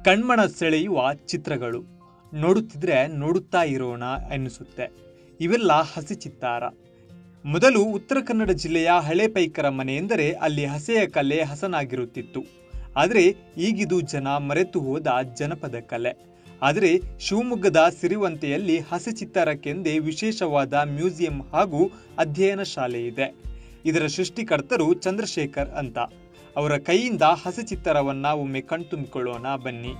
ಕಣ್ಮನ ಸೆಳೆಯುವ ಚಿತ್ರಗಳು ನೋಡುತ್ತಿದ್ರೆ ನೋಡುತ್ತಾ ಇರೋಣ ಎನ್ನಿಸುತ್ತೆ ಇವೆಲ್ಲ ಹಸಿ ಚಿತ್ತಾರ ಮೊದಲು ಉತ್ತರ ಕನ್ನಡ ಜಿಲ್ಲೆಯ ಹಳೆ ಪೈಕರ ಮನೆ ಎಂದರೆ ಅಲ್ಲಿ ಹಸೆಯ ಕಲೆ ಹಸನಾಗಿರುತ್ತಿತ್ತು ಆದರೆ ಈಗಿದು ಜನ ಮರೆತು ಹೋದ ಜನಪದ ಕಲೆ ಆದರೆ ಶಿವಮೊಗ್ಗದ ಸಿರಿವಂತೆಯಲ್ಲಿ ಹಸಿ ಚಿತ್ತಾರಕ್ಕೆಂದೇ ವಿಶೇಷವಾದ ಮ್ಯೂಸಿಯಂ ಹಾಗೂ ಅಧ್ಯಯನ ಶಾಲೆ ಇದೆ ಇದರ ಸೃಷ್ಟಿಕರ್ತರು ಚಂದ್ರಶೇಖರ್ ಅಂತ ಅವರ ಕೈಯಿಂದ ಹಸಿ ಚಿತ್ತಾರವನ್ನ ಒಮ್ಮೆ ಕಣ್ತುಂಬಿಕೊಳ್ಳೋಣ ಬನ್ನಿ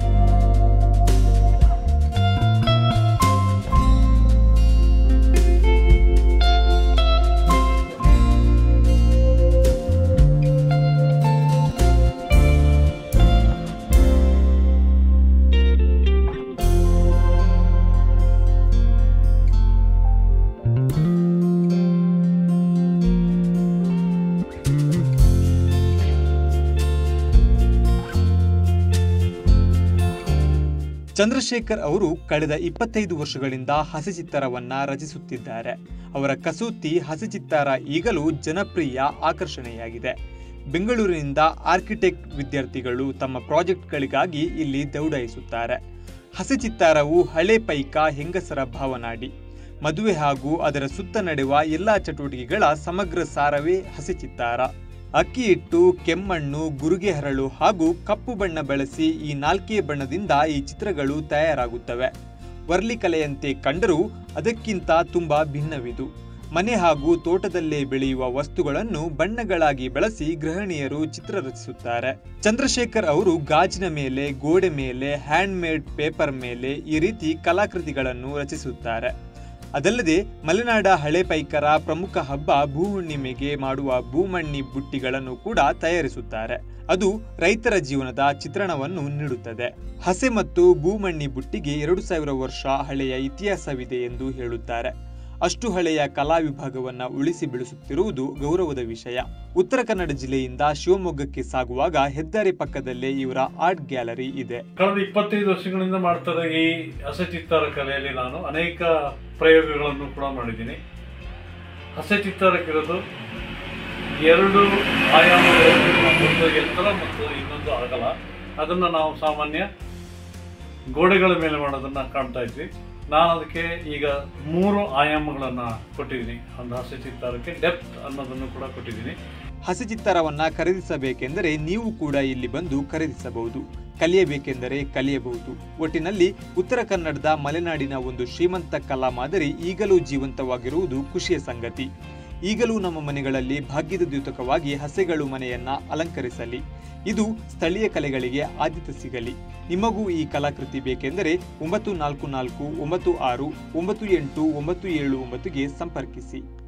ಚಂದ್ರಶೇಖರ್ ಅವರು ಕಳೆದ ಇಪ್ಪತ್ತೈದು ವರ್ಷಗಳಿಂದ ಹಸಿ ಚಿತ್ತಾರವನ್ನ ರಚಿಸುತ್ತಿದ್ದಾರೆ ಅವರ ಕಸೂತಿ ಹಸಿ ಚಿತ್ತಾರ ಈಗಲೂ ಜನಪ್ರಿಯ ಆಕರ್ಷಣೆಯಾಗಿದೆ ಬೆಂಗಳೂರಿನಿಂದ ಆರ್ಕಿಟೆಕ್ಟ್ ವಿದ್ಯಾರ್ಥಿಗಳು ತಮ್ಮ ಪ್ರಾಜೆಕ್ಟ್ಗಳಿಗಾಗಿ ಇಲ್ಲಿ ದೌಡಾಯಿಸುತ್ತಾರೆ ಹಸಿ ಚಿತ್ತಾರವು ಹಳೆ ಪೈಕ ಹೆಂಗಸರ ಭಾವನಾಡಿ ಮದುವೆ ಹಾಗೂ ಅದರ ಸುತ್ತ ನಡೆಯುವ ಎಲ್ಲಾ ಚಟುವಟಿಕೆಗಳ ಸಮಗ್ರ ಸಾರವೇ ಹಸಿ ಚಿತ್ತಾರ ಅಕ್ಕಿ ಹಿಟ್ಟು ಕೆಮ್ಮಣ್ಣು ಗುರುಗೆ ಹರಳು ಹಾಗೂ ಕಪ್ಪು ಬಣ್ಣ ಬಳಸಿ ಈ ನಾಲ್ಕೇ ಬಣ್ಣದಿಂದ ಈ ಚಿತ್ರಗಳು ತಯಾರಾಗುತ್ತವೆ ವರ್ಲಿ ಕಲೆಯಂತೆ ಕಂಡರೂ ಅದಕ್ಕಿಂತ ತುಂಬಾ ಭಿನ್ನವಿದು ಮನೆ ಹಾಗೂ ತೋಟದಲ್ಲೇ ಬೆಳೆಯುವ ವಸ್ತುಗಳನ್ನು ಬಣ್ಣಗಳಾಗಿ ಬಳಸಿ ಗೃಹಿಣಿಯರು ಚಿತ್ರ ರಚಿಸುತ್ತಾರೆ ಚಂದ್ರಶೇಖರ್ ಅವರು ಗಾಜಿನ ಮೇಲೆ ಗೋಡೆ ಮೇಲೆ ಹ್ಯಾಂಡ್ ಮೇಡ್ ಪೇಪರ್ ಮೇಲೆ ಈ ರೀತಿ ಕಲಾಕೃತಿಗಳನ್ನು ರಚಿಸುತ್ತಾರೆ ಅದಲ್ಲದೆ ಮಲೆನಾಡ ಹಳೆ ಪೈಕರ ಪ್ರಮುಖ ಹಬ್ಬ ಭೂಹುಣ್ಣಿಮೆಗೆ ಮಾಡುವ ಭೂಮಣ್ಣಿ ಬುಟ್ಟಿಗಳನ್ನು ಕೂಡ ತಯಾರಿಸುತ್ತಾರೆ ಅದು ರೈತರ ಜೀವನದ ಚಿತ್ರಣವನ್ನು ನೀಡುತ್ತದೆ ಹಸೆ ಮತ್ತು ಭೂಮಣ್ಣಿ ಬುಟ್ಟಿಗೆ ಎರಡು ಸಾವಿರ ವರ್ಷ ಹಳೆಯ ಇತಿಹಾಸವಿದೆ ಎಂದು ಹೇಳುತ್ತಾರೆ ಅಷ್ಟು ಹಳೆಯ ಕಲಾ ವಿಭಾಗವನ್ನ ಉಳಿಸಿ ಬೆಳೆಸುತ್ತಿರುವುದು ಗೌರವದ ವಿಷಯ ಉತ್ತರ ಕನ್ನಡ ಜಿಲ್ಲೆಯಿಂದ ಶಿವಮೊಗ್ಗಕ್ಕೆ ಸಾಗುವಾಗ ಹೆದ್ದಾರಿ ಪಕ್ಕದಲ್ಲೇ ಇವರ ಆರ್ಟ್ ಗ್ಯಾಲರಿ ಇದೆ ಕಳೆದ ಇಪ್ಪತ್ತೈದು ವರ್ಷಗಳಿಂದ ಮಾಡ್ತಾರೆ ಈ ಹಸೆ ಚಿತ್ತಾರ ಕಲೆಯಲ್ಲಿ ನಾನು ಅನೇಕ ಪ್ರಯೋಗಗಳನ್ನು ಕೂಡ ಮಾಡಿದ್ದೀನಿ ಹಸೆ ಚಿತ್ತಾರಕ್ಕಿರೋದು ಎರಡು ಆಯಾಮಗಳಲ್ಲಿ ಒಂದು ಎತ್ತರ ಮತ್ತು ಇನ್ನೊಂದು ಅಗಲ ಅದನ್ನು ನಾವು ಸಾಮಾನ್ಯ ಗೋಡೆಗಳ ಮೇಲೆ ಮಾಡೋದನ್ನ ಕಾಣ್ತಾ ಇದ್ವಿ ನಾನು ಅದಕ್ಕೆ ಈಗ ಮೂರು ಆಯಾಮಗಳನ್ನು ಕೊಟ್ಟಿದ್ದೀನಿ ಒಂದು ಹಸೆ ಚಿತ್ತಾರಕ್ಕೆ ಡೆಪ್ತ್ ಅನ್ನೋದನ್ನು ಕೂಡ ಕೊಟ್ಟಿದ್ದೀನಿ ಹಸಿ ಚಿತ್ತಾರವನ್ನ ಖರೀದಿಸಬೇಕೆಂದರೆ ನೀವು ಕೂಡ ಇಲ್ಲಿ ಬಂದು ಖರೀದಿಸಬಹುದು ಕಲಿಯಬೇಕೆಂದರೆ ಕಲಿಯಬಹುದು ಒಟ್ಟಿನಲ್ಲಿ ಉತ್ತರ ಕನ್ನಡದ ಮಲೆನಾಡಿನ ಒಂದು ಶ್ರೀಮಂತ ಕಲಾ ಮಾದರಿ ಈಗಲೂ ಜೀವಂತವಾಗಿರುವುದು ಖುಷಿಯ ಸಂಗತಿ ಈಗಲೂ ನಮ್ಮ ಮನೆಗಳಲ್ಲಿ ಭಾಗ್ಯದ ದ್ಯೋತಕವಾಗಿ ಹಸೆಗಳು ಮನೆಯನ್ನ ಅಲಂಕರಿಸಲಿ ಇದು ಸ್ಥಳೀಯ ಕಲೆಗಳಿಗೆ ಆದ್ಯತೆ ಸಿಗಲಿ ನಿಮಗೂ ಈ ಕಲಾಕೃತಿ ಬೇಕೆಂದರೆ ಒಂಬತ್ತು ನಾಲ್ಕು ನಾಲ್ಕು ಒಂಬತ್ತು ಆರು ಒಂಬತ್ತು ಎಂಟು ಒಂಬತ್ತು ಏಳು ಒಂಬತ್ತುಗೆ ಸಂಪರ್ಕಿಸಿ